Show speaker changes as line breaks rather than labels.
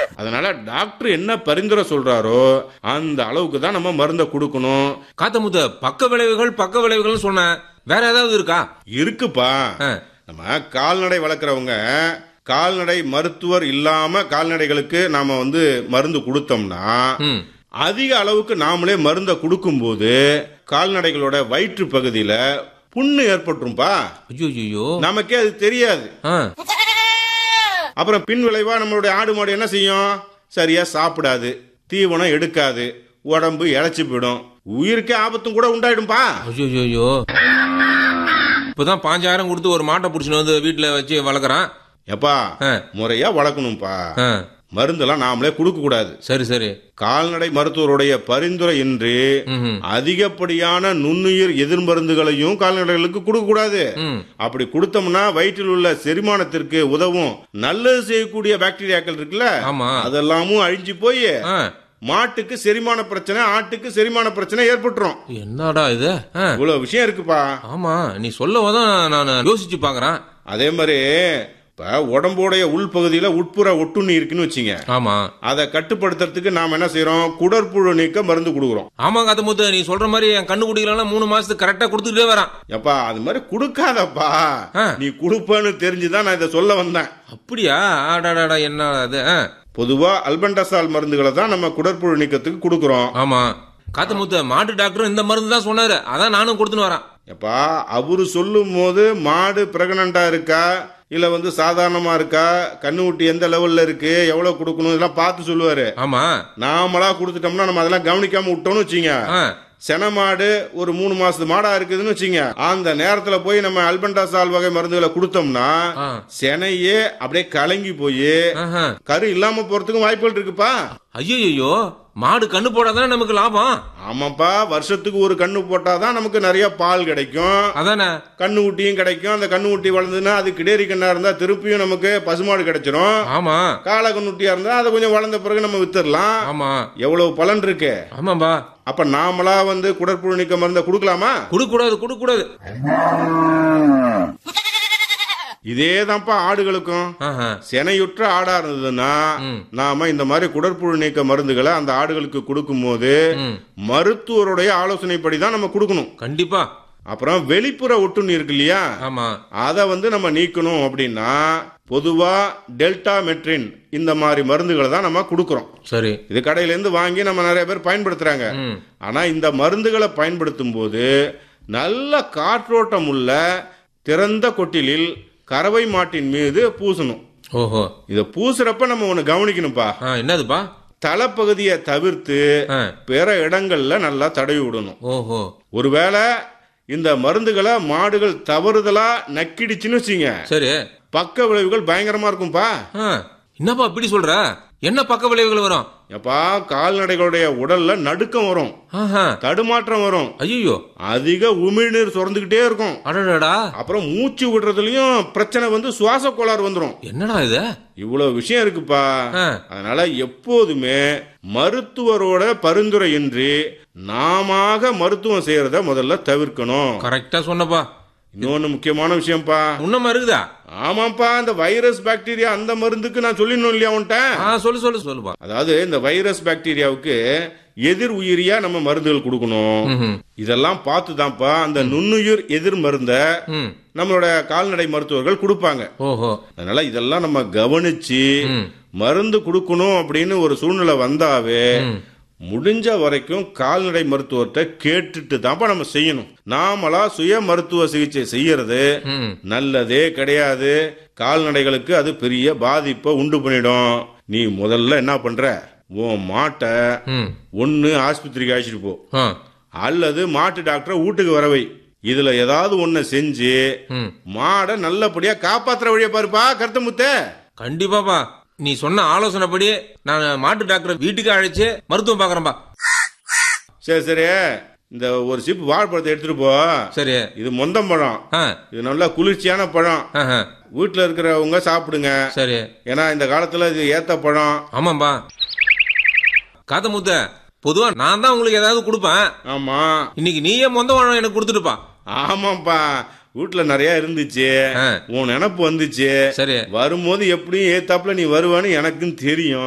அதனால டாக்டர் என்ன பரிந்துரை சொல்றாரோ அந்த அளவுக்கு தான் நம்ம மருந்தை கொடுக்கணும்
காத்தமுத்த பக்க விளைவுகள் பக்க விளைவுகள்னு சொன்னேன் வேற ஏதாவது இருக்கா
இருக்குப்பா
ஆ.
நம்ம கால்நடை வளர்க்குறவங்க கால்நடை மருத்துவர் இல்லாம கால்நடைகளுக்கு நாம வந்து மருந்து கொடுத்தோம்னா
ம்
அதிக அளவுக்கு நாமளே மருந்தை கொடுக்கும்போது கால்நடைகளோட வயிற்று பகுதியில புண்ணு ஏற்பட்டுரும்பா
ஐயோ ஐயோ
நமக்கே அது தெரியாது
ஆ
அப்புறம் பின் விளைவா நம்மளுடைய ஆடு மாடு என்ன செய்யும் சரியா சாப்பிடாது தீவனம் எடுக்காது உடம்பு இழைச்சி போயிடும் உயிருக்கே ஆபத்தும் கூட உண்டாயிடும்பா
ஐயோ ஐயோ இப்பதான் பாஞ்சாயிரம் கொடுத்து ஒரு மாட்டை புடிச்சுன்னு வந்து வீட்டுல வச்சு வளர்க்குறான்
எப்பா
ஆ.
முறையா வளர்க்கணும்பா
ஆ,
மருந்தெல்லாம் நாமளே கொடுக்க கூடாது
சரி சரி
கால்நடை மருத்துவருடைய பரிந்துரை இன்றி
ம்ஹும்.
அதிகப்படியான நுண்ணுயிர் எதிர்மருந்துகளையும் கால்நடைகளுக்கு கொடுக்க கூடாது
ம்
அப்படி கொடுத்தோம்னா வயிற்றில் உள்ள செரிமானத்திற்கு உதவும் நல்லது செய்யக்கூடிய பாக்டீரியாக்கள் இருக்குல்ல
ஆமா
அதெல்லாமும் அழிஞ்சு போய்
ஆ,
மாட்டுக்கு செரிமான பிரச்சனை ஆட்டுக்கு செரிமான பிரச்சனை ஏற்பட்டுரும்
என்னடா இது ஆ,
இவ்வளவு விஷயம் இருக்குப்பா
ஆமா நீ சொல்லவதான் நான் யோசிச்சு பாக்குறேன்
அதே மாதிரி இப்ப உடம்போடைய உள்பகுதியில உட்புற ஒட்டுண்ணி இருக்குன்னு வச்சுங்க
ஆமா
அதை கட்டுப்படுத்துறதுக்கு நாம என்ன செய்யறோம் குடற்புழு நீக்க மருந்து கொடுக்குறோம்
ஆமா காத்தமுத்து நீ சொல்ற மாதிரி என் கண்ணு குடிக்கலாம் மூணு மாசத்துக்கு கரெக்டா கொடுத்துட்டே வரான்
எப்பா அது மாதிரி கொடுக்காதப்பா
ஆ.
நீ கொடுப்பேன்னு தெரிஞ்சுதான் நான் இதை சொல்ல வந்தேன்
அப்படியா ஆடாடாடா என்ன அது ஆ,
பொதுவா அல்பண்டசால் மருந்துகளை தான் நம்ம குடற்புழு நீக்கத்துக்கு கொடுக்குறோம்
ஆமா காத்தமுத்து மாட்டு டாக்டரும் இந்த மருந்து தான் சொன்னாரு அதான் நானும் கொடுத்துன்னு வரேன்
எப்பா அவரு சொல்லும் போது மாடு பிரெக்னண்டா இருக்கா இல்ல வந்து சாதாரணமா இருக்கா கண்ணுக்குட்டி எந்த லெவல்ல இருக்கு எவ்வளவு கொடுக்கணும் இதெல்லாம் பார்த்து சொல்லுவாரு
ஆமா
நாமளா கொடுத்துட்டோம்னா நம்ம அதெல்லாம் கவனிக்காம விட்டோம்னு வச்சுங்க
ஆ,
சென மாடு ஒரு மூணு மாசத்து மாடா இருக்குதுன்னு வச்சுங்க அந்த நேரத்துல போய் நம்ம அல்பண்டாசால் வகை மருந்துகளை கொடுத்தோம்னா
ஆ.
செனையே அப்படியே கலங்கி போய்
ஆஹா.
கரு இல்லாம போறதுக்கும் வாய்ப்புகள் இருக்குப்பா
ஐயையோ மாடு கண்ணு போடாதானே நமக்கு லாபம்
ஆமாப்பா வருஷத்துக்கு ஒரு கண்ணு போட்டாதான் நமக்கு நிறைய பால் கிடைக்கும்
அதானே
கண்ணு ஊட்டியும் கிடைக்கும் அந்த கண்ணு ஊட்டி வளர்ந்ததுன்னா அது கிடேரி கண்ணா இருந்தா திருப்பியும் நமக்கு பசுமாடு கிடைச்சிரும்
ஆமா
காளை கண்ணுட்டியா இருந்தா அதை கொஞ்சம் வளர்ந்த பிறகு நம்ம வித்துடலாம்
ஆமா
எவ்வளவு பலன் இருக்கு
ஆமாம்பா
அப்ப நாமளா வந்து குடற்புழு நீக்க மருந்தை கொடுக்கலாமா
குடுக்க கூடாது குடுக்க கூடாது
இதே தான்ப்பா ஆடுகளுக்கும்
ஆஹா.
செனையுற்ற ஆடா இருந்ததுன்னா
ம்.
நாம இந்த மாதிரி குடற்புழு நீக்க மருந்துகளை அந்த ஆடுகளுக்கு கொடுக்கும்போது
ம்.
மருத்துவருடைய ஆலோசனைப்படி தான் நம்ம கொடுக்கணும்
கண்டிப்பா
அப்புறம் வெளிப்புற ஒட்டுண்ணி இருக்கு இல்லையா
ஆமா
அதை வந்து நம்ம நீக்கணும் அப்படின்னா பொதுவா டெல்டா மெட்ரின் இந்த மாதிரி மருந்துகளை தான் நம்ம கொடுக்குறோம்
சரி
இது கடையில இருந்து வாங்கி நம்ம நிறைய பேர் பயன்படுத்துறாங்க
ம்
ஆனா இந்த மருந்துகளை பயன்படுத்தும் போது நல்ல காற்றோட்டம் உள்ள திறந்த கொட்டிலில் கறவை மாட்டின் மீது பூசணும்
ஓஹோ
இத பூசுறப்ப நம்ம ஒண்ணு கவனிக்கணும்ப்பா
ஆ என்னதுப்பா
தலைப்பகுதியை தவிர்த்து
ஆ
பிற இடங்கள்ல நல்லா தடவி விடணும்
ஓஹோ
ஒருவேளை இந்த மருந்துகளை மாடுகள் தவறுதலா நக்கிடுச்சுன்னு வச்சுங்க
சரி
பக்க விளைவுகள் பயங்கரமா இருக்கும்பா
ஆ என்னப்பா இப்படி சொல்ற என்ன பக்க விளைவுகள் வரும்
எப்பா கால்நடைகளுடைய உடல்ல நடுக்கம் வரும்
ஆஹா
தடுமாற்றம் வரும்
ஐயோ
அதிக உமிழ்நீர் சுரந்துகிட்டே இருக்கும்
அடடடா
அப்புறம் மூச்சு விடுறதுலயும் பிரச்சனை வந்து சுவாச கோளாறு வந்துடும்
என்னடா இது
இவ்வளவு விஷயம் இருக்குப்பா
ஆ.
அதனால எப்போதுமே மருத்துவரோட பரிந்துரையின்றி நாமாக மருத்துவம் செய்யறத முதல்ல தவிர்க்கணும்
கரெக்டா சொன்னப்பா
இன்னொன்னு முக்கியமான விஷயம்ப்பா
உன்னமா இருக்குதா
ஆமாப்பா இந்த வைரஸ் பாக்டீரியா அந்த மருந்துக்கு நான் சொல்லிடணும் இல்லையா உன்ட்ட
ஆ சொல்லு சொல்லு சொல்லுப்பா
அதாவது இந்த வைரஸ் பாக்டீரியாவுக்கு எதிர் உயிரியா நம்ம மருந்துகள் கொடுக்கணும்
ம்ஹும்.
இதெல்லாம் பார்த்து தான்ப்பா அந்த நுண்ணுயிர் எதிர் மருந்த
ம்
நம்மளோட கால்நடை மருத்துவர்கள் கொடுப்பாங்க
ஓஹோ
அதனால இதெல்லாம் நம்ம கவனிச்சு
ம்
மருந்து கொடுக்கணும் அப்படின்னு ஒரு சூழ்நிலை வந்தாவே
ம்.
முடிஞ்ச வரைக்கும் கால்நடை மருத்துவர்கிட்ட கேட்டுட்டு தான்ப்பா நம்ம செய்யணும் நாமளா சுய மருத்துவ சிகிச்சை செய்யறது
ம்
நல்லதே கிடையாது கால்நடைகளுக்கு அது பெரிய பாதிப்பை உண்டு பண்ணிடும் நீ முதல்ல என்ன பண்ற உன் மாட்டை
ம்
ஒன்னு ஆஸ்பத்திரிக்கு அழைச்சிட்டு போ
ஆ
அல்லது மாட்டு டாக்டரை வீட்டுக்கு வரவை இதுல ஏதாவது ஒண்ணு செஞ்சு
ம்
மாடை நல்லபடியா காப்பாத்துற வழியை பாருப்பா கருத்தமுத்தே
கண்டிப்பாப்பா நீ சொன்ன ஆலோசனைப்படி நான் மாட்டு டாக்டரை வீட்டுக்கு அழைச்சு மருத்துவம் பாக்குறேன்பா
சரி சரி இந்த ஒரு சிப் வாழைப்பழத்தை எடுத்துட்டு போ
சரி
இது மொந்தம் பழம்
ஆ
இது நல்லா குளிர்ச்சியான பழம்
ஆஹா.
வீட்டுல இருக்கிறவங்க சாப்பிடுங்க
சரி
ஏன்னா இந்த காலத்துல இது ஏத்த பழம்
ஆமாம்பா காத்த முத்த பொதுவா நான் தான் உங்களுக்கு ஏதாவது கொடுப்பேன்
ஆமா
இன்னைக்கு நீயே மொந்த வாழம் எனக்கு கொடுத்துட்டுப்பா
ஆமாப்பா வீட்டுல நிறைய இருந்துச்சு
ஆ.
உன் நினப்பு வந்துச்சு
சரி
வரும்போது எப்படியும் ஏத்தாப்புல நீ வருவான்னு எனக்கும் தெரியும்